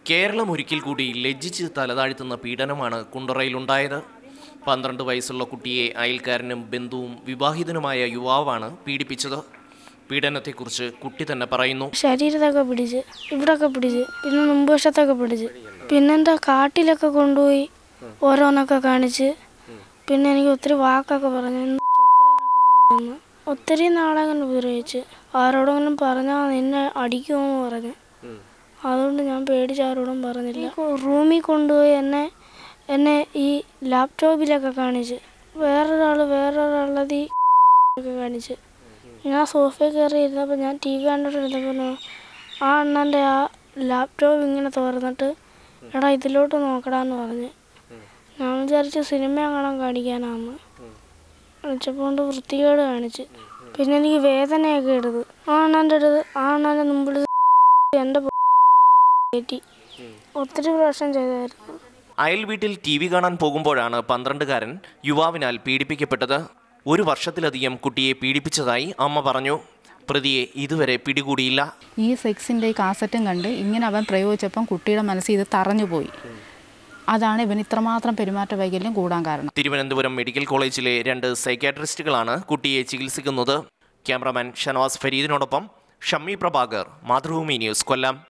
കേരളം ഒരിക്കൽ കൂടി ലജ്ജിച്ച് തലതാഴ്ത്തുന്ന പീഡനമാണ് കുണ്ടറയിലുണ്ടായത് പന്ത്രണ്ട് വയസ്സുള്ള കുട്ടിയെ അയൽക്കാരനും ബന്ധുവും വിവാഹിതനുമായ യുവാവാണ് പീഡിപ്പിച്ചത് പീഡനത്തെക്കുറിച്ച് കുട്ടി തന്നെ പറയുന്നു ശരീരത്തൊക്കെ പിടിച്ച് ഇവിടൊക്കെ പിടിച്ച് പിന്നെ മുമ്പുവശത്തൊക്കെ പിടിച്ച് പിന്നെന്താ കാട്ടിലൊക്കെ കൊണ്ടുപോയി ഓരോന്നൊക്കെ കാണിച്ച് പിന്നെ എനിക്ക് ഒത്തിരി വാക്കൊക്കെ പറഞ്ഞു എന്ന് ചൊക്കടേന്നൊക്കെ പറഞ്ഞു. ഒത്തിരി നാളങ്ങനെ ഉപദ്രവിച്ച് ആരോടെങ്കിലും പറഞ്ഞാൽ നിന്നെ അടിക്കുമെന്ന് പറഞ്ഞു അതുകൊണ്ട് ഞാൻ പേടിച്ച് ആരോടും പറഞ്ഞില്ല റൂമിൽ കൊണ്ടുപോയി എന്നെ എന്നെ ഈ ലാപ്ടോപ്പിലൊക്കെ കാണിച്ച് വേറൊരാൾ വേറൊരാളത് ഒക്കെ കാണിച്ച് ഞാൻ സോഫയിൽ കയറി ഇരുന്നപ്പോൾ ഞാൻ ടി വി കണ്ടിട്ടിരുന്നപ്പോൾ ആ അണ്ണൻ്റെ ആ ലാപ്ടോപ്പ് ഇങ്ങനെ തുറന്നിട്ട് എടാ ഇതിലോട്ട് നോക്കടാന്ന് പറഞ്ഞ് ഞാൻ വിചാരിച്ച് സിനിമ കാണാൻ കാണിക്കാനാന്ന് വിളിച്ചപ്പോൾ കൊണ്ട് വൃത്തികേട് കാണിച്ച് പിന്നെ എനിക്ക് വേദനയൊക്കെ എടുത്ത് ആ അണ്ണൻ്റെ അടുത്ത് ആ അണ്ണൻ്റെ മുമ്പിൽ എൻ്റെ കയറ്റി ഒത്തിരി പ്രാവശ്യം ചെയ്തായിരുന്നു അയൽ വീട്ടിൽ ടി വി കാണാൻ പോകുമ്പോഴാണ് പന്ത്രണ്ടുകാരൻ യുവാവിനാൽ പീഡിപ്പിക്കപ്പെട്ടത് ഒരു വർഷത്തിലധികം കുട്ടിയെ പീഡിപ്പിച്ചതായി അമ്മ പറഞ്ഞു പ്രതിയെ ഇതുവരെ പിടികൂടിയില്ല ഈ സെക്സിൻ്റെ ഈ കാസറ്റും കണ്ട് ഇങ്ങനെ അവൻ പ്രയോഗിച്ചപ്പം കുട്ടിയുടെ മനസ്സിൽ ഇത് തറഞ്ഞു പോയി അതാണ് ഇവൻ ഇത്രമാത്രം പെരുമാറ്റ വൈകല്യം കൂടാൻ കാരണം തിരുവനന്തപുരം മെഡിക്കൽ കോളേജിലെ രണ്ട് സൈക്യാട്രിസ്റ്റുകളാണ് കുട്ടിയെ ചികിത്സിക്കുന്നത് ക്യാമറാമാൻ ഷനവാസ് ഫരീദിനോടൊപ്പം ഷമ്മി പ്രഭാകർ മാതൃഭൂമി ന്യൂസ് കൊല്ലം